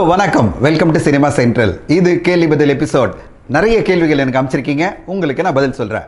வணக்கம் welcome to cinema central இது கேள்வி பதில் எபிசோட் நிறைய கேள்விகள் எனக்கு அமைச்சிருக்கீங்க உங்களுக்கு நான் பதில் சொல்றேன்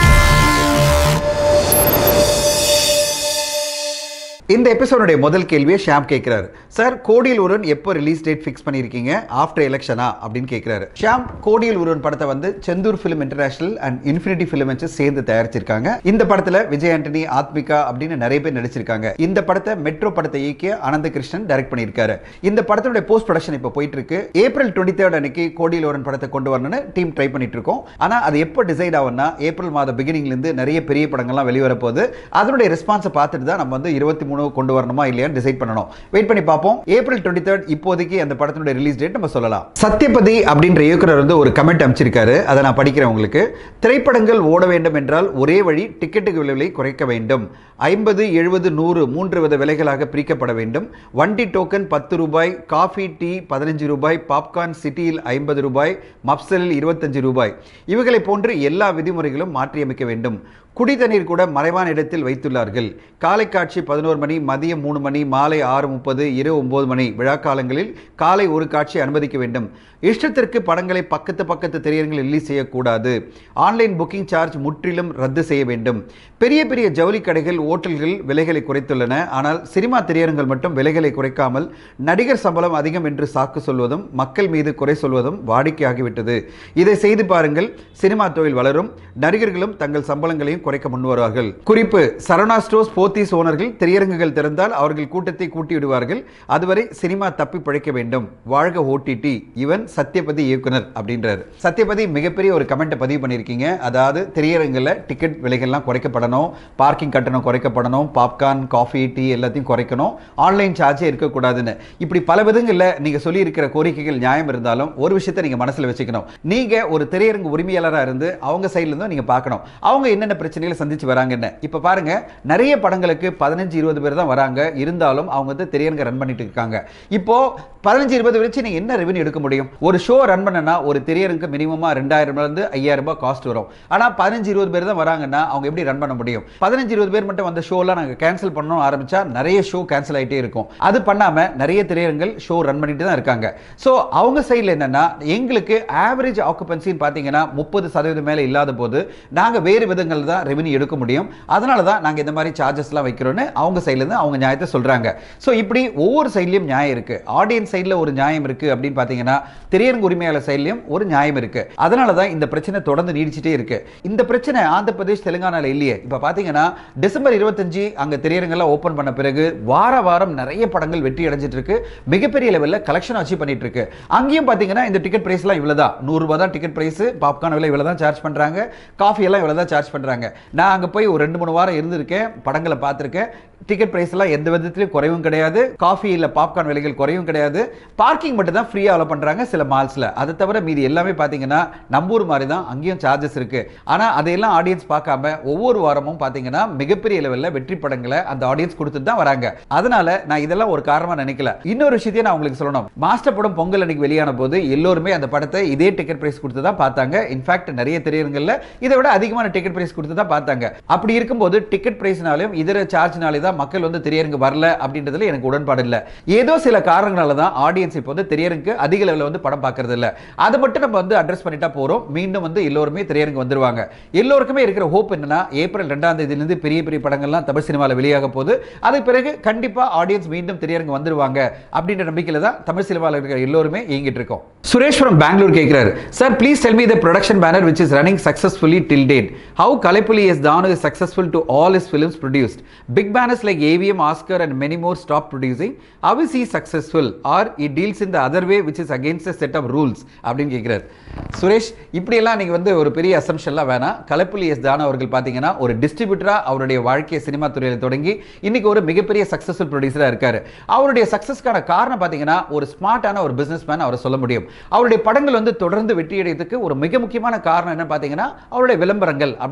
இந்த எபிசோடுடைய முதல் கேள்வியை ஷாம் கேட்கிறாரு சார் கோடியில் ஒருவன் எப்போ ரிலீஸ் டேட் ஃபிக்ஸ் பண்ணியிருக்கீங்க ஆஃப்டர் எலெக்ஷனா அப்படின்னு கேட்கிறாரு ஷாம் கோடியில் ஒருவன் படத்தை வந்து Senthur film international and infinity film வச்சு சேர்ந்து தயாரிச்சிருக்காங்க இந்த படத்துல விஜய் ஆண்டனி ஆத்மிகா அப்படின்னு நிறைய பேர் நடிச்சிருக்காங்க இந்த படத்தை மெட்ரோ படத்தை இயக்கிய ஆனந்த கிருஷ்ணன் டைரக்ட் பண்ணியிருக்காரு இந்த படத்தினுடைய போஸ்ட் ப்ரொடக்ஷன் இப்போ போயிட்டு இருக்கு ஏப்ரல் டுவெண்ட்டி தேர்ட் அன்னைக்கு கோடியில் ஒருவன் படத்தை கொண்டு வரணும்னு டீம் ட்ரை பண்ணிட்டு இருக்கோம் ஆனா அது எப்போ டிசைட் ஆகும்னா ஏப்ரல் மாத பிகினிங்ல இருந்து நிறைய பெரிய படங்கள்லாம் வெளிவர போகுது அதனுடைய ரெஸ்பான்ஸை பார்த்துட்டு தான் நம்ம வந்து இருபத்தி மூணு கொண்டு வரணுமா இல்லையான்னு டிசைட் பண்ணணும் வெயிட் பண்ணி பார்ப்போம் ஏப்ரல் டுவெண்ட்டி தேர்ட் இப்போதைக்கு அந்த படத்தினுடைய ரிலீஸ் டேட் நம்ம சொல்லலாம் சத்யபதி அப்படின்ற இயக்குனர் வந்து ஒரு கமெண்ட் அமைச்சிருக்காரு அதை நான் படிக்கிறேன் உங்களுக்கு திரைப்படங்கள் ஓட வேண்டும் என்றால் ஒரே வழி டிக்கெட்டுக்கு விலை குறைக்க வேண்டும் ஐம்பது எழுபது நூறு மூன்று வித விலைகளாக பிரிக்கப்பட வேண்டும் வண்டி டோக்கன் பத்து ரூபாய் காஃபி டீ பதினஞ்சு ரூபாய் பாப்கார்ன் சிட்டியில் ஐம்பது ரூபாய் மப்சலில் இருபத்தஞ்சு ரூபாய் இவைகளை போன்று எல்லா விதிமுறைகளும் மாற்றியமைக்க வேண்டும் குடி தண்ணீர் கூட மறைவான இடத்தில் வைத்துள்ளார்கள் காலை காட்சி பதினோரு மணி மதியம் மூணு மணி மாலை ஆறு முப்பது இரவு ஒன்பது மணி விழா காலங்களில் காலை ஒரு காட்சி அனுமதிக்க வேண்டும் இஷ்டத்திற்கு படங்களை பக்கத்து பக்கத்து திரையரங்கில் ரிலீஸ் செய்யக்கூடாது ஆன்லைன் புக்கிங் சார்ஜ் முற்றிலும் ரத்து செய்ய வேண்டும் பெரிய பெரிய ஜவுளி கடைகள் ஓட்டல்கள் விலைகளை குறைத்துள்ளன ஆனால் சினிமா திரையரங்கள் மட்டும் விலைகளை குறைக்காமல் நடிகர் சம்பளம் அதிகம் என்று சாக்கு சொல்வதும் மக்கள் மீது குறை சொல்வதும் வாடிக்கையாகிவிட்டது இதை செய்து பாருங்கள் சினிமா தொழில் வளரும் நடிகர்களும் தங்கள் சம்பளங்களையும் குறைக்க முன்வருவார்கள் குறிப்பு சரவணா ஸ்டோர்ஸ் போத்தீஸ் ஓனர்கள் திரையரங்குகள் திறந்தால் அவர்கள் கூட்டத்தை கூட்டி விடுவார்கள் அதுவரை சினிமா தப்பி பிழைக்க வேண்டும் வாழ்க ஓடிடி இவன் சத்யபதி இயக்குனர் அப்படின்றாரு சத்யபதி மிகப்பெரிய ஒரு கமெண்ட்டை பதிவு பண்ணியிருக்கீங்க அதாவது திரையரங்கில் டிக்கெட் விலைகள்லாம் குறைக்கப்படணும் பார்க்கிங் கட்டணம் குறைக்கப்படணும் பாப்கார்ன் காஃபி டீ எல்லாத்தையும் குறைக்கணும் ஆன்லைன் சார்ஜே இருக்கக்கூடாதுன்னு இப்படி பல விதங்களில் நீங்கள் சொல்லியிருக்கிற கோரிக்கைகள் நியாயம் இருந்தாலும் ஒரு விஷயத்தை நீங்கள் மனசில் வச்சுக்கணும் நீங்கள் ஒரு திரையரங்கு உரிமையாளராக இருந்து அவங்க சைட்ல இருந்து நீங்கள் பார்க்கணும் அவங்க என்னென்ன பிரச்சனைகளை சந்திச்சு வராங்கன்னு இப்போ பாருங்க நிறைய படங்களுக்கு பதினஞ்சு இருபது பேர் தான் வராங்க இருந்தாலும் அவங்க வந்து திரையரங்க ரன் பண்ணிட்டு இருக்காங்க இப்போ பதினஞ்சு இருபது வச்சு நீங்க என்ன ரெவன்யூ எடுக்க முடியும் ஒரு ஷோ ரன் பண்ணனா ஒரு திரையரங்கு மினிமமா ரெண்டாயிரம் இருந்து ஐயாயிரம் ரூபாய் காஸ்ட் வரும் ஆனா பதினஞ்சு இருபது பேர் தான் வராங்கன்னா அவங்க எப்படி ரன் பண்ண முடியும் பதினஞ்சு இருபது பேர் மட்டும் வந்த ஷோலாம் நாங்க கேன்சல் பண்ணணும் ஆரம்பிச்சா நிறைய ஷோ கேன்சல் ஆயிட்டே இருக்கும் அது பண்ணாம நிறைய திரையரங்கள் ஷோ ரன் பண்ணிட்டு தான் இருக்காங்க ஸோ அவங்க சைடில் என்னன்னா எங்களுக்கு ஆவரேஜ் ஆக்குபன்சின்னு பார்த்தீங்கன்னா முப்பது சதவீதம் மேலே இல்லாத போது நாங்கள் வேறு விதங்கள் தான் ரெவன்யூ எடுக்க முடியும் அதனால தான் நாங்கள் இந்த மாதிரி சார்ஜஸ்லாம் வைக்கிறோன்னு அவங்க சைட்லேருந்து அவங்க நியாயத்தை சொல்கிறாங்க ஸோ இப்படி ஒவ்வொரு சைட்லையும் நியாயம் இருக்குது ஆடியன்ஸ் சைடில் ஒரு நியாயம் இருக்குது அப்படின்னு பார்த்தீங்கன்னா திரையரங்கு உரிமையாளர் சைட்லையும் ஒரு நியாயம் இருக்குது அதனால தான் இந்த பிரச்சனை தொடர்ந்து நீடிச்சிட்டே இருக்கு இந்த பிரச்சனை ஆந்திர பிரதேஷ் தெலுங்கானால இல்லையே இப்போ பார்த்தீங்கன்னா டிசம்பர் இருபத்தஞ்சு அங்கே திரையரங்கெல்லாம் ஓப்பன் பண்ண பிறகு வார வாரம் நிறைய படங்கள் வெற்றி அடைஞ்சிட்டு இருக்கு மிகப்பெரிய லெவலில் கலெக்ஷன் அச்சீவ் பண்ணிட்டு இருக்கு அங்கேயும் பார்த்தீங்கன்னா இந்த டிக்கெட் பிரைஸ்லாம் இவ்வளோ தான் நூறுரூவா தான் டிக்கெட் பிரைஸ் பாப்கார்ன் விலை இவ்வளோ தான் சார்ஜ் பண்ணுறாங்க காஃபி எல்லாம் இவ்வளோ தான் சார்ஜ் பண்ணுறாங்க நான் அங்கே போய் ஒரு ரெண்டு மூணு வாரம் இருந்திருக்கேன் படங்களை பார்த்துருக்கேன் டிக்கெட் பிரைஸ் எல்லாம் எந்த விதத்திலையும் குறைவும் கிடையாது காஃபி இல்லை பாப்கார்ன் விலைகள் குறையும் கிடையாது பார்க்கிங் மட்டும் தான் ஃப்ரீயாக அலோ பண்ணுறாங்க சில மால்ஸில் அதை தவிர மீதி எல்லாமே பார்த்தீங்கன்னா நம்பூர் மாதிரி தான் அங்கேயும் சார்ஜஸ் இருக்கு ஆனால் அதையெல்லாம் ஆடியன்ஸ் பார்க்காம ஒவ்வொரு வாரமும் பார்த்தீங்கன்னா மிகப்பெரிய லெவலில் வெற்றி படங்களை அந்த ஆடியன்ஸ் கொடுத்துட்டு தான் வராங்க அதனால நான் இதெல்லாம் ஒரு காரணமாக நினைக்கல இன்னொரு விஷயத்தையும் நான் உங்களுக்கு சொல்லணும் மாஸ்டர் படம் பொங்கல் அன்னைக்கு வெளியான போது எல்லோருமே அந்த படத்தை இதே டிக்கெட் பிரைஸ் கொடுத்து தான் பார்த்தாங்க இன்ஃபேக்ட் நிறைய திரையரங்கில் இதை விட அதிகமான டிக்கெட் பிரைஸ் கொடுத்து தான் பார்த்தாங்க அப்படி இருக்கும்போது டிக்கெட் பிரைஸ்னாலையும் இதர சார்ஜ்னாலே தான் மக்கள் வந்து திரையரங்கு வரல அப்படின்றதுல எனக்கு உடன்பாடு இல்லை ஏதோ சில காரணங்களால தான் ஆடியன்ஸ் இப்போ வந்து திரையரங்கு அதிக லெவலில் வந்து படம் பார்க்கறது இல்லை அதை மட்டும் நம்ம வந்து அட்ரஸ் பண்ணிட்டா போறோம் மீண்டும் வந்து எல்லோருமே திரையரங்கு வந்துருவாங்க எல்லோருக்குமே இருக்கிற ஹோப் என்னன்னா ஏப்ரல் ரெண்டாம் தேதியிலிருந்து பெரிய பெரிய படங்கள்லாம் தமிழ் சினிமாவில் வெளியாக போகுது அதுக்கு பிறகு கண்டிப்பா ஆடியன்ஸ் மீண்டும் திரையரங்கு வந்துருவாங்க அப்படின்ற நம்பிக்கையில தான் தமிழ் சினிமாவில் இருக்கிற எல்லோருமே இயங்கிட்டு இருக்கோம் சுரேஷ் from பெங்களூர் கேட்கிறாரு sir please tell me the production banner which is running successfully till date how Kalipuli is Danu is successful to all his films produced big banners like AVM Oscar and many more stop producing how is he successful or he deals in the other way which is against a set of rules அப்படின்னு கேட்கிறார் சுரேஷ் இப்படியெல்லாம் நீங்க வந்து ஒரு பெரிய அசம்ஷன்லாம் வேணாம் Kalaipuli S தானு அவர்கள் பார்த்தீங்கன்னா ஒரு டிஸ்ட்ரிபியூட்டரா அவருடைய வாழ்க்கையை சினிமா துறையில் தொடங்கி இன்னைக்கு ஒரு மிகப்பெரிய சக்சஸ்ஃபுல் ப்ரொடியூசரா இருக்காரு அவருடைய சக்சஸ்க்கான காரணம் பார்த்தீங்கன்னா ஒரு ஸ்மார்ட்டான ஒரு பிசினஸ் மேன் அவரை சொல்ல முடியும் அவருடைய படங்கள் வந்து தொடர்ந்து வெற்றியடைறதுக்கு ஒரு மிக முக்கியமான காரணம் என்ன பார்த்தீங்கன்னா அவருடைய விளம்பரங்கள் அப்படின்னு தமிழ்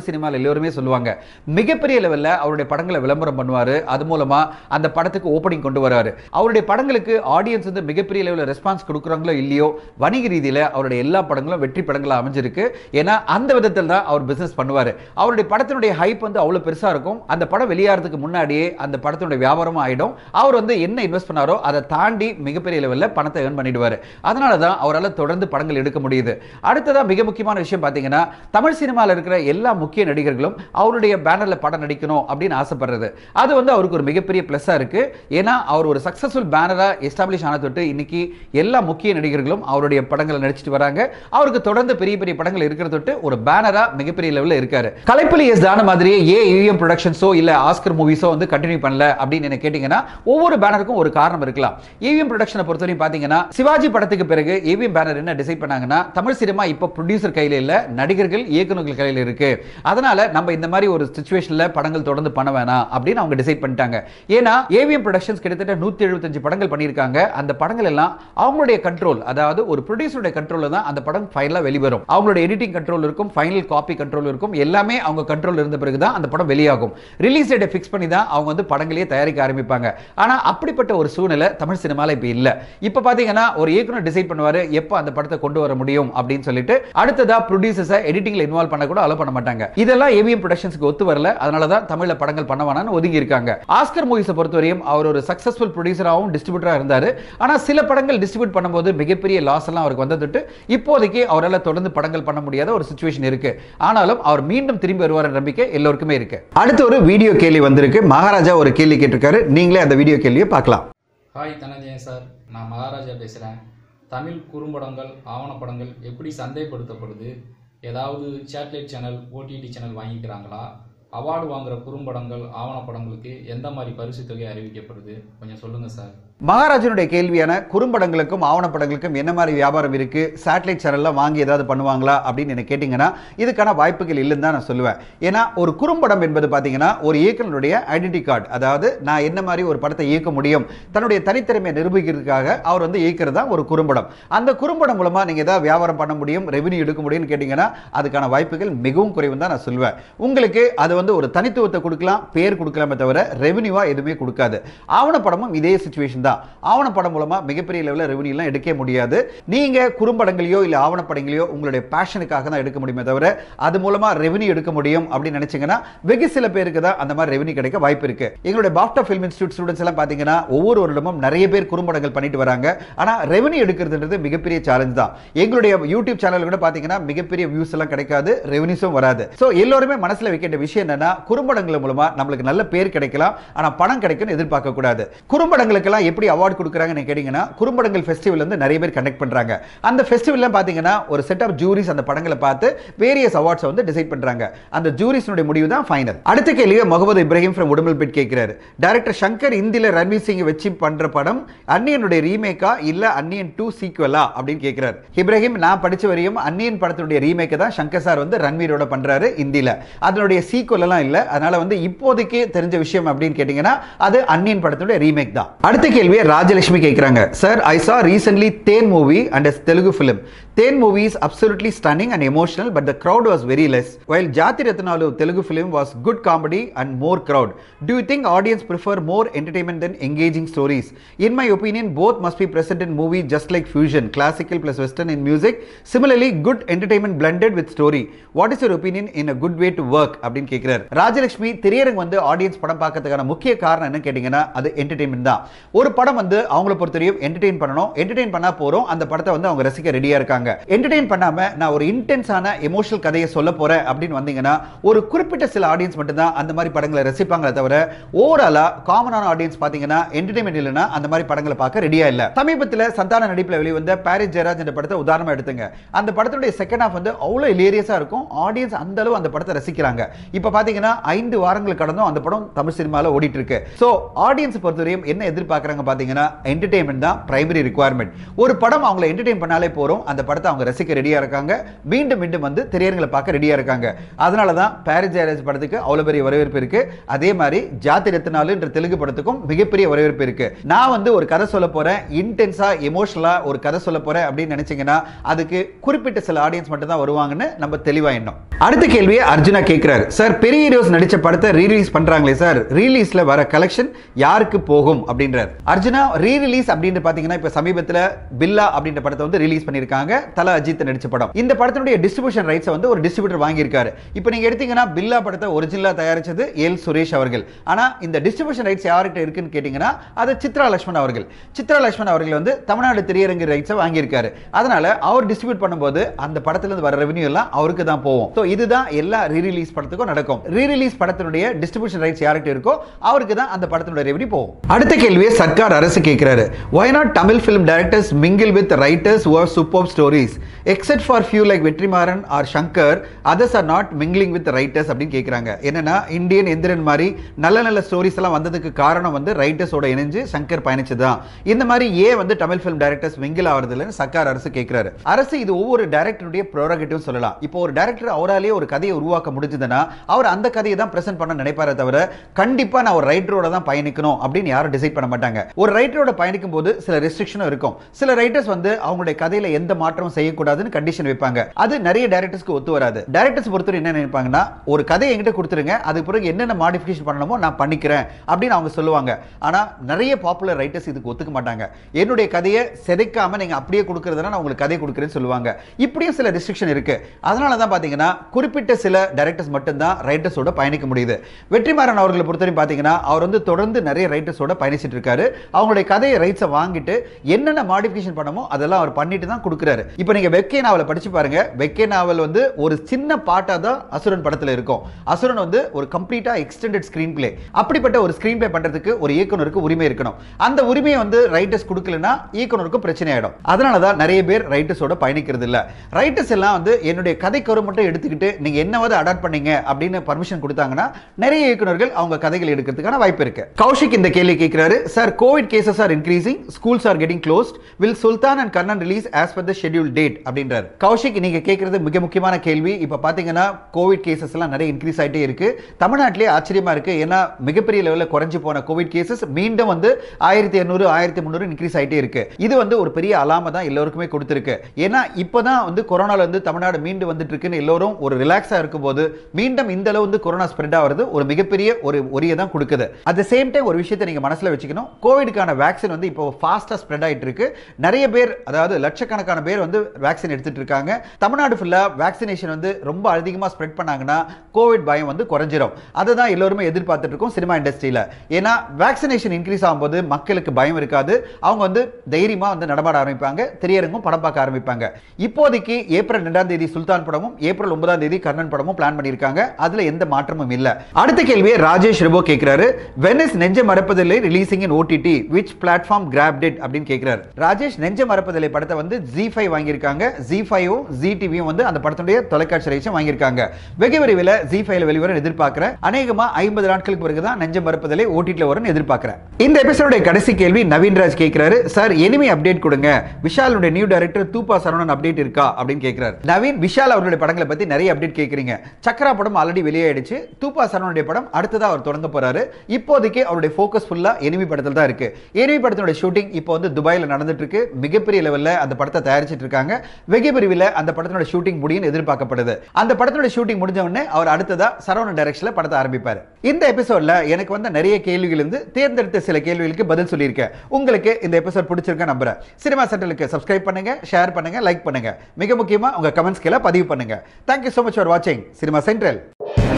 தமிழ் சினிமாவில் எல்லோருமே சொல்லுவாங்க மிகப்பெரிய லெவலில் அவருடைய படங்களை விளம்பரம் பண்ணுவார் அது மூலமா அந்த படத்துக்கு ஓப்பனிங் கொண்டு வராரு அவருடைய படங்களுக்கு ஆடியன்ஸ் வந்து மிகப்பெரிய லெவலில் ரெஸ்பான்ஸ் கொடுக்குறாங்களோ இல்லையோ வணிக ரீதியில் அவருடைய எல்லா படங்களும் வெற்றி படங்களா அமைஞ்சிருக்கு ஏன்னா அந்த விதத்தில் தான் அவர் பிசினஸ் பண்ணுவார் அவருடைய படத்தினுடைய ஹைப் வந்து அவ்வளோ பெருசாக இருக்கும் அந்த படம் வெளியாகிறதுக்கு முன்னாடியே அந்த படத்தினுடைய வியாபாரமும் ஆயிடும் அவர் வந்து என்ன இன்வெஸ்ட் பண்ணாரோ அதை தாண்டி மிகப்பெரிய லெவலில் பணத்தை ஏர்ன் பண்ணிடுவார் அதனால தான் அவரால் தொடர்ந்து படங்கள் எடுக்க முடியுது அடுத்ததாக மிக முக்கியமான விஷயம் பார்த்தீங்கன்னா தமிழ் சினிமாவில் இருக்கிற எல்லா முக்கிய நடிகர்களும் அவருடைய பேனரில் படம் நடிக்கணும் அப்படின்னு ஆசைப்படுறது அது வந்து அவருக்கு ஒரு மிகப்பெரிய ப்ளஸ்ஸாக இருக்கு ஏன்னா அவர் ஒரு சக்ஸஸ்ஃபுல் பேனராக எஸ்டாப்ளிஷ் ஆன தொட்டு இன்னைக்கு எல்லா முக்கிய நடிகர்களும் அவருடைய படங்களை நடிச்சிட்டு வராங்க அவருக்கு தொடர்ந்து பெரிய பெரிய படங்கள் இருக்கிற தொட்டு ஒரு பேனரா மிகப்பெரிய லெவலில் இருக்காரு கலைப்புலி எஸ் தான மாதிரியே ஏ யூஎம் ப்ரொடக்ஷன்ஸோ இல்ல ஆஸ்கர் மூவிஸோ வந்து கண்டினியூ பண்ணல அப்படின்னு என்ன கேட்டீங்கன்னா ஒவ்வொரு பேனருக்கும் ஒரு காரணம் இருக்கலாம் ஏவிஎம் ப்ரொடக்ஷனை பொறுத்தவரையும் பார்த்தீங்கன்னா சிவாஜி படத்துக்கு பிறகு ஏவிஎம் பேனர் என்ன டிசைட் பண்ணாங்கன்னா தமிழ் சினிமா இப்போ ப்ரொடியூசர் கையில இல்ல நடிகர்கள் இயக்குநர்கள் கையில் இருக்கு அதனால நம்ம இந்த மாதிரி ஒரு சுச்சுவேஷன்ல படங்கள் தொடர்ந்து பண்ண வேணாம் அப்படின்னு அவங்க டிசைட் பண்ணிட்டாங்க ஏன்னா ஏவிஎம் ப்ரொடக்ஷன்ஸ் கிட்டத்தட்ட நூத்தி எழுபத்தஞ்சு படங்கள் பண்ணியிருக்காங்க அந்த படங்கள் எல்லாம் அவங்களுடைய கண்ட்ரோல் அதாவது ஒரு ப்ரொடியூசருடைய கண்ட்ரோல்ல தான் அந்த படம் ஃபைனலாக வெளிவரும் அவங்களுடைய எடிட்டிங் கண்ட்ரோல் இருக்கும் ஃபைனல் காப்பி கண்ட்ரோல் இருக்கும் எல்லாமே அவங்க கண்ட்ரோல் இருந்த பிறகு தான் அந்த படம் வெளியாகும் ரிலீஸ் டேட்டை ஃபிக்ஸ் பண்ணி தான் அவங்க வந்து படங்களையே தயாரிக்க ஆரம்பிப்பாங்க ஆனா அப்படிப்பட்ட ஒரு சூழ்நிலை தமிழ் சினிமால இப்போ இல்ல இப்போ பாத்தீங்கன்னா ஒரு இயக்குனர் டிசைட் பண்ணுவாரு எப்போ அந்த படத்தை கொண்டு வர முடியும் அப்படின்னு சொல்லிட்டு அடுத்ததா ப்ரொடியூசர்ஸை எடிட்டிங்ல இன்வால்வ் பண்ண கூட அலோ பண்ண மாட்டாங்க இதெல்லாம் ஏவிஎம் ப்ரொடக்ஷன்ஸ்க்கு ஒத்து வரல அதனால தான் தமிழ்ல படங்கள் பண்ண வேணாம்னு ஒதுங்கி இருக்காங்க ஆஸ்கர் மூவிஸை பொறுத்தவரையும் அவர் ஒரு சக்சஸ்ஃபுல் ப்ரொடியூசராகவும் டிஸ்ட்ரிபியூட்டராக இருந்தார் ஆனா சில படங்கள் டிஸ்ட்ரிபியூட் பண்ணும்போது மிகப்பெரிய லாஸ் எல்லாம் அவருக்கு வந்ததுட்டு இப்போதைக்கு அவரால் தொடர்ந்து படங்கள் பண்ண முடியாத ஒரு சுச்சுவேஷன் இருக்கு ஆனாலும் அவர் மீண்டும் திரும்பி வருவார் நம்பிக்கை எல்லோருக்குமே இருக்கு அடுத்து ஒரு வீடியோ கேள்வி வந்திருக்கு மகாராஜா ஒரு கேள்வி கேட்டிருக்காரு நீங்களே அந்த வீடியோ கேள்வியை பார்க்கலாம் ஹாய் தனஞ்சயன் சார் நான் மகாராஜா பேசுகிறேன் தமிழ் குறும்படங்கள் ஆவணப்படங்கள் எப்படி சந்தைப்படுத்தப்படுது ஏதாவது சேட்டலைட் சேனல் ஓடிடி சேனல் வாங்கிக்கிறாங்களா அவார்டு வாங்குற குறும்படங்கள் ஆவணப்படங்களுக்கு எந்த மாதிரி பரிசு தொகை அறிவிக்கப்படுது கொஞ்சம் சொல்லுங்கள் சார் மகாராஜனுடைய கேள்வியான குறும்படங்களுக்கும் ஆவணப்படங்களுக்கும் என்ன மாதிரி வியாபாரம் இருக்கு சேட்டலைட் சேனல்லாம் வாங்கி ஏதாவது பண்ணுவாங்களா அப்படின்னு என்ன கேட்டிங்கன்னா இதுக்கான வாய்ப்புகள் இல்லைன்னு தான் நான் சொல்லுவேன் ஏன்னா ஒரு குறும்படம் என்பது பார்த்தீங்கன்னா ஒரு இயக்குனருடைய ஐடென்டி கார்டு அதாவது நான் என்ன மாதிரி ஒரு படத்தை இயக்க முடியும் தன்னுடைய தனித்திறமையை நிரூபிக்கிறதுக்காக அவர் வந்து இயக்கிறது தான் ஒரு குறும்படம் அந்த குறும்படம் மூலமா நீங்க ஏதாவது வியாபாரம் பண்ண முடியும் ரெவன்யூ எடுக்க முடியும்னு கேட்டிங்கன்னா அதுக்கான வாய்ப்புகள் மிகவும் குறைவு தான் நான் சொல்லுவேன் உங்களுக்கு அது வந்து ஒரு தனித்துவத்தை கொடுக்கலாம் பேர் கொடுக்கலாமே தவிர ரெவன்யூவா எதுவுமே கொடுக்காது ஆவணப்படமும் இதே சுச்சுவேஷன் தான் ஆவணப்படம் மூலமா மிகப்பெரிய லெவலில் ரெவன்யூலாம் எடுக்க முடியாது நீங்க குறும்படங்களையோ இல்ல ஆவணப்படங்களையோ உங்களுடைய பேஷனுக்காக தான் எடுக்க முடியுமே தவிர அது மூலமா ரெவன்யூ எடுக்க முடியும் அப்படின்னு நினைச்சீங்கன்னா வெகு சில பேருக்கு தான் அந்த மாதிரி ரெவன்யூ கிடைக்க வாய்ப்பு இருக்கு எங்களுடைய பாப்டா ஃபிலிம் இன்ஸ்டியூட் ஸ்டூடெண்ட்ஸ் எல்லாம் பாத்தீங்கன்னா ஒவ்வொரு வருடமும் நிறைய பேர் குறும்படங்கள் பண்ணிட்டு வராங்க ஆனா ரெவன்யூ எடுக்கிறதுன்றது மிகப்பெரிய சேலஞ்ச் தான் எங்களுடைய யூடியூப் சேனல் கூட பாத்தீங்கன்னா மிகப்பெரிய வியூஸ் எல்லாம் கிடைக்காது ரெவன்யூஸும் வராது ஸோ எல்லோருமே மனசுல வைக்கின்ற விஷயம் என்னன்னா குறும்படங்கள் மூலமா நம்மளுக்கு நல்ல பேர் கிடைக்கலாம் ஆனா பணம் கிடைக்கும்னு எதிர்பார்க்க கூடாது குறும்படங்களுக்கெல்லாம் எப்படி அவார்டு கொடுக்குறாங்கன்னு கேட்டீங்கன்னா குறும்படங்கள் ஃபெஸ்டிவல் வந்து நிறைய பேர் கண்டக்ட் பண்றாங்க அந்த ஃபெஸ்டிவல்ல பாத்தீங்கன்னா ஒரு செட் ஆஃப் ஜூரிஸ் அந்த படங்களை பார்த்து வேரியஸ் அவார்ட்ஸ் வந்து டிசைட் பண்றாங்க அந்த ஜூரிஸ்னுடைய முடிவு தான் ஃபைனல் அடுத்த கேள்வியை முகமது இப்ராஹிம் ஃப்ரம் உடுமல்பேட் கேட்கிறாரு டைரக்டர் சங்கர் இந்தியில ரன்வீர் சிங் வச்சு பண்ற படம் அன்னியனுடைய ரீமேக்கா இல்ல அன்னியன் டூ சீக்வலா அப்படின்னு கேட்கிறாரு இப்ராஹிம் நான் படிச்ச வரையும் அன்னியன் படத்தினுடைய ரீமேக்கை தான் சங்கர் சார் வந்து ரன்வீரோட பண்றாரு இந்தியில அதனுடைய சீக்வல் எல்லாம் இல்ல அதனால வந்து இப்போதைக்கு தெரிஞ்ச விஷயம் அப்படின்னு கேட்டீங்கன்னா அது அன்னியன் படத்தினுடைய ரீமேக் தான் அடுத்த கேள்வியை ராஜலட்சுமி கேட்கிறாங்க sir I saw recently Thaen movie and a Telugu film Thaen movie is absolutely stunning and emotional but the crowd was very less while ஜாதி ரத்னாலு Telugu film was good comedy and more crowd do you think audience prefer more entertainment than engaging stories in my opinion both must be present in movie just like fusion classical plus western in music similarly good entertainment blended with story what is your opinion in a good way to work அப்படின்னு கேட்கிறார் ராஜலட்சுமி திரையரங்கு வந்து audience படம் பார்க்கறதுக்கான முக்கிய காரணம் என்ன கேட்டீங்கன்னா அது என்டர்டைன்மெண்ட் தான் ஒரு படம் வந்து அவங்கள பொறுத்தவரையும் என்டர்டெயின் பண்ணணும் என்டர்டெயின் பண்ணா போறோம் அந்த படத்தை வந்து அவங்க ரசிக்க ரெடியா இருக்காங்க என்டர்டெயின் பண்ணாம நான் ஒரு இன்டென்ஸான எமோஷனல் கதையை சொல்ல போறேன் அப்படின்னு வந்தீங்கன்னா ஒரு குறிப்பிட்ட சில ஆடியன்ஸ் மட்டும் தான் அந்த மாதிரி படங்களை ரசிப்பாங்களே தவிர ஓவராலா காமனான ஆடியன்ஸ் பாத்தீங்கன்னா என்டர்டைன்மெண்ட் இல்லைன்னா அந்த மாதிரி படங்களை பார்க்க ரெடியா இல்ல சமீபத்தில் சந்தான நடிப்பில் வெளிவந்த பாரிஸ் ஜெயராஜ் என்ற படத்தை உதாரணமா எடுத்துங்க அந்த படத்துடைய செகண்ட் ஹாஃப் வந்து அவ்வளோ இலேரியஸா இருக்கும் ஆடியன்ஸ் அந்த அளவு அந்த படத்தை ரசிக்கிறாங்க இப்போ பாத்தீங்கன்னா ஐந்து வாரங்கள் கடந்தும் அந்த படம் தமிழ் சினிமாவில் ஓடிட்டு இருக்கு ஸோ ஆடியன்ஸ் பொறுத்தவரையும் என்ன எதிர்பார்க்குறாங்க பசங்க பார்த்தீங்கன்னா என்டர்டெயின்மெண்ட் தான் பிரைமரி ரிக்குவயர்மெண்ட் ஒரு படம் அவங்கள என்டர்டெயின் பண்ணாலே போகிறோம் அந்த படத்தை அவங்க ரசிக்க ரெடியாக இருக்காங்க மீண்டும் மீண்டும் வந்து திரையரங்களை பார்க்க ரெடியாக இருக்காங்க அதனால தான் பாரிஸ் ஜெயராஜ் படத்துக்கு அவ்வளோ பெரிய வரவேற்பு இருக்கு அதே மாதிரி ஜாதி ரத்னாலுன்ற தெலுங்கு படத்துக்கும் மிகப்பெரிய வரவேற்பு இருக்கு நான் வந்து ஒரு கதை சொல்ல போறேன் இன்டென்ஸா எமோஷனலா ஒரு கதை சொல்ல போறேன் அப்படின்னு நினைச்சீங்கன்னா அதுக்கு குறிப்பிட்ட சில ஆடியன்ஸ் மட்டும் தான் வருவாங்கன்னு நம்ம தெளிவா எண்ணம் அடுத்த கேள்வியை அர்ஜுனா கேட்கிறாரு சார் பெரிய ஹீரோஸ் நடிச்ச படத்தை ரீரிலீஸ் பண்றாங்களே சார் ரீலீஸ்ல வர கலெக்ஷன் யாருக்கு போகும் அப்படின்றார் அர்ஜுனா ரீ ரிலீஸ் அப்படின்னு பாத்தீங்கன்னா இப்ப சமீபத்துல பில்லா அப்படின்ற படத்தை வந்து ரிலீஸ் பண்ணிருக்காங்க தல அஜித் நடிச்ச படம் இந்த படத்தினுடைய டிஸ்ட்ரிபியூஷன் ரைட்ஸ் வந்து ஒரு டிஸ்ட்ரிபியூட்டர் வாங்கியிருக்காரு இப்போ நீங்க எடுத்தீங்கன்னா பில்லா படத்தை ஒரிஜினலா தயாரிச்சது எல் சுரேஷ் அவர்கள் ஆனா இந்த டிஸ்ட்ரிபியூஷன் ரைட்ஸ் யார்கிட்ட இருக்குன்னு கேட்டீங்கன்னா அது சித்ரா லட்சுமண் அவர்கள் சித்ரா லட்சுமண் அவர்கள் வந்து தமிழ்நாடு திரையரங்கு ரைட்ஸை வாங்கியிருக்காரு அதனால அவர் டிஸ்ட்ரிபியூட் பண்ணும்போது அந்த படத்துல இருந்து வர ரெவன்யூ எல்லாம் அவருக்கு தான் போகும் ஸோ இதுதான் எல்லா ரீ ரிலீஸ் படத்துக்கும் நடக்கும் ரீ ரிலீஸ் படத்தினுடைய டிஸ்ட்ரிபியூஷன் ரைட்ஸ் யார்கிட்ட இருக்கோ அவருக்கு தான் அந்த படத்தினுடைய ரெவன்யூ போகும் அடுத்த கேள்வியை சர்க்கார் அரசு கேட்கிறாரு why not Tamil film directors mingle with writers who have superb stories except for few like Vetrimaaran or Shankar others are not mingling with writers அப்படின்னு கேட்குறாங்க என்னன்னா இந்தியன் எந்திரன் மாதிரி நல்ல நல்ல ஸ்டோரிஸ் எல்லாம் வந்ததுக்கு காரணம் வந்து ரைட்டர்ஸோட இணைஞ்சு சங்கர் பயணிச்சது தான் இந்த மாதிரி ஏன் வந்து தமிழ் ஃபிலிம் டைரக்டர்ஸ் மிங்கிள் ஆகிறது இல்லைன்னு சர்க்கார் அரசு கேட்கிறாரு அரசு இது ஒவ்வொரு டைரக்டருடைய ப்ரோரகட்டிவ் சொல்லலாம் இப்போ ஒரு டைரக்டர் அவராலேயே ஒரு கதையை உருவாக்க முடிஞ்சதுன்னா அவர் அந்த கதையை தான் பிரசன்ட் பண்ண நினைப்பாரே தவிர கண்டிப்பா நான் ஒரு ரைட்டரோட தான் பயணிக்கணும் அப்படின்னு யாரும் டிசைட் பண்ண மாட்டாங்க ஒரு ரைட்டரோட பயணிக்கும் போது சில ரெஸ்ட்ரிக்ஷனும் இருக்கும் சில ரைட்டர்ஸ் வந்து அவங்களுடைய கதையில எந்த மாற்றமும் செய்யக்கூடாதுன்னு கண்டிஷன் வைப்பாங்க அது நிறைய டைரக்டர்ஸ்க்கு ஒத்து வராது டைரக்டர்ஸ் பொறுத்தவரை என்ன நினைப்பாங்கன்னா ஒரு கதையை என்கிட்ட கொடுத்துருங்க அதுக்கு பிறகு என்னென்ன மாடிஃபிகேஷன் பண்ணணுமோ நான் பண்ணிக்கிறேன் அப்படின்னு அவங்க சொல்லுவாங்க ஆனா நிறைய பாப்புலர் ரைட்டர்ஸ் இதுக்கு ஒத்துக்க மாட்டாங்க என்னுடைய கதையை செதைக்காம நீங்க அப்படியே கொடுக்கறதுனா நான் உங்களுக்கு கதையை கொடுக்குறேன்னு சொல்லுவாங்க இப்படியும் சில ரெஸ்ட்ரிக்ஷன் இருக்கு அதனால தான் பாத்தீங்கன்னா குறிப்பிட்ட சில டைரக்டர்ஸ் மட்டும்தான் ரைட்டர்ஸோட பயணிக்க முடியுது வெற்றிமாறன் அவர்களை பொறுத்தவரை பார்த்தீங்கன்னா அவர் வந்து தொடர்ந்து நிறைய ரைட்டர்ஸோட பயணிச்சிட்டு இருக்காரு அவங்களுடைய கதையை ரைட்ஸை வாங்கிட்டு என்னென்ன மாடிஃபிகேஷன் பண்ணமோ அதெல்லாம் அவர் பண்ணிட்டு தான் கொடுக்குறாரு இப்போ நீங்க வெக்கே நாவலை படிச்சு பாருங்க வெக்கே நாவல் வந்து ஒரு சின்ன பாட்டா தான் அசுரன் படத்துல இருக்கும் அசுரன் வந்து ஒரு கம்ப்ளீட்டா எக்ஸ்டெண்டட் ஸ்கிரீன் பிளே அப்படிப்பட்ட ஒரு ஸ்கிரீன் பிளே பண்றதுக்கு ஒரு இயக்குனருக்கு உரிமை இருக்கணும் அந்த உரிமையை வந்து ரைட்டர்ஸ் கொடுக்கலனா இயக்குனருக்கும் பிரச்சனை ஆயிடும் அதனால தான் நிறைய பேர் ரைட்டர்ஸோட பயணிக்கிறது இல்ல ரைட்டர்ஸ் எல்லாம் வந்து என்னுடைய கதைக்கரு மட்டும் எடுத்துக்கிட்டு நீங்க என்னவாவது அடாப்ட் பண்ணீங்க அப்படின்னு பர்மிஷன் கொடுத்தாங்கன்னா நிறைய இயக்குனர்கள் அவங்க கதைகள் எடுக்கிறதுக்கான வாய்ப்பு இருக்கு கௌஷிக் இந்த கேள்வி கேட்கிறாரு sir covid cases are increasing schools are getting closed will Sultan and Karnan release as per the schedule date அப்படின்றாரு கௌஷிக் நீங்க கேட்கறது மிக முக்கியமான கேள்வி இப்ப பாத்தீங்கன்னா கோவிட் கேசஸ் எல்லாம் நிறைய இன்க்ரீஸ் ஆயிட்டே இருக்கு தமிழ்நாட்டிலே ஆச்சரியமா இருக்கு ஏன்னா மிகப்பெரிய லெவலில் குறைஞ்சு போன கோவிட் கேசஸ் மீண்டும் வந்து ஆயிரத்தி இருநூறு ஆயிரத்தி முந்நூறு இன்க்ரீஸ் ஆயிட்டே இருக்கு இது வந்து ஒரு பெரிய அலாம தான் எல்லோருக்குமே கொடுத்துருக்கு ஏன்னா இப்பதான் வந்து கொரோனால இருந்து தமிழ்நாடு மீண்டு வந்துட்டு இருக்குன்னு எல்லோரும் ஒரு ரிலாக்ஸா இருக்கும்போது மீண்டும் இந்த அளவு வந்து கொரோனா ஸ்ப்ரெட் ஆகிறது ஒரு மிகப்பெரிய ஒரு ஒரியை தான் கொடுக்குது அட் த சேம் டைம் ஒரு விஷயத்தை நீங்க மனசுல வச்சுக்கணும் கோவிடுக்கான வேக்சின் வந்து இப்போ ஃபாஸ்டா ஸ்ப்ரெட் ஆயிட்டு இருக்கு நிறைய பேர் அதாவது லட்சக்கணக்கான பேர் வந்து வேக்சின் எடுத்துட்டு இருக்காங்க தமிழ்நாடு ஃபுல்லா வேக்சினேஷன் வந்து ரொம்ப அதிகமா ஸ்ப்ரெட் பண்ணாங்கன்னா கோவிட் பயம் வந்து குறைஞ்சிரும் அதை தான் எல்லோருமே எதிர்பார்த்துட்டு இருக்கோம் சினிமா இண்டஸ்ட்ரியில ஏன்னா வேக்சினேஷன் இன்க்ரீஸ் ஆகும்போது மக்களுக்கு பயம் இருக்காது அவங்க வந்து தைரியமா வந்து நடமாட ஆரம்பிப்பாங்க திரையரங்கும் படம் பார்க்க ஆரம்பிப்பாங்க இப்போதைக்கு ஏப்ரல் ரெண்டாம் தேதி சுல்தான் படமும் ஏப்ரல் ஒன்பதாம் தேதி கர்ணன் படமும் பிளான் பண்ணியிருக்காங்க அதுல எந்த மாற்றமும் இல்ல அடுத்த கேள்வியை ராஜேஷ் ரிபோ கேட்கிறாரு Venis Nenjam Marappathillai releasing in OTT which platform grabbed it அப்படின்னு கேட்கிறாரு ராஜேஷ் நெஞ்ச மறப்பதில்லை படத்தை வந்து ஜி ஃபைவ் வாங்கியிருக்காங்க ஜி ஃபைவும் ஜி டிவியும் வந்து அந்த படத்துடைய தொலைக்காட்சி ரைட்ஸும் வாங்கியிருக்காங்க வெகு விரைவில் ஜி ஃபைவ்ல வெளிவரும் எதிர்பார்க்கிறேன் அநேகமா ஐம்பது நாட்களுக்கு பிறகு தான் நெஞ்ச மறப்பதில்லை ஓடிடியில் வரும்னு எதிர்பார்க்கிறேன் இந்த எபிசோட கடைசி கேள்வி நவீன்ராஜ் கேட்கிறாரு சார் எனிமி அப்டேட் கொடுங்க விஷாலுடைய நியூ டைரக்டர் தூபா சரவணன் அப்டேட் இருக்கா அப்படின்னு கேட்கிறாரு நவீன் விஷால் அவருடைய படங்களை பத்தி நிறைய அப்டேட் கேட்குறீங்க சக்கரா படம் ஆல்ரெடி வெளியாயிடுச்சு தூபா சரவணனுடைய படம் அடுத்ததா அவர் தொடங்க போறாரு இப்போதைக்கு அவருடைய ஃபோக்கஸ் ஃபுல்லா எனிமி படத்தில் தான் இருக்கு எனிமி படத்தினுடைய ஷூட்டிங் இப்போ வந்து துபாயில் நடந்துட்டு இருக்கு மிகப்பெரிய லெவல்ல அந்த படத்தை தயாரிச்சிட்டு இருக்காங்க வெகு விரைவில் அந்த படத்தினுடைய ஷூட்டிங் முடியும் எதிர்பார்க்கப்படுது அந்த படத்தினுடைய ஷூட்டிங் முடிஞ்ச உடனே அவர் அடுத்ததா சரவணன் டைரக்ஷன்ல படத்தை ஆரம்பிப்பார் இந்த எபிசோட்ல எனக்கு வந்த நிறைய கேள்விகள் இருந்து தேர்ந்தெடுத்த சில கேள்விகளுக்கு பதில் சொல்லியிருக்கேன் உங்களுக்கு இந்த எபிசோட் பிடிச்சிருக்க நம்புறேன் சினிமா சென்டருக்கு சப்ஸ்கிரைப் பண்ணுங்க ஷேர் பண்ணுங்க லைக் பண்ணுங்க மிக முக்கியமா உங்க கமெண்ட்ஸ் கீழே பதிவு பண்ணுங்க தேங்க்யூ so மச் ஃபார் வாட்சிங் சினிமா சென்ட்ரல்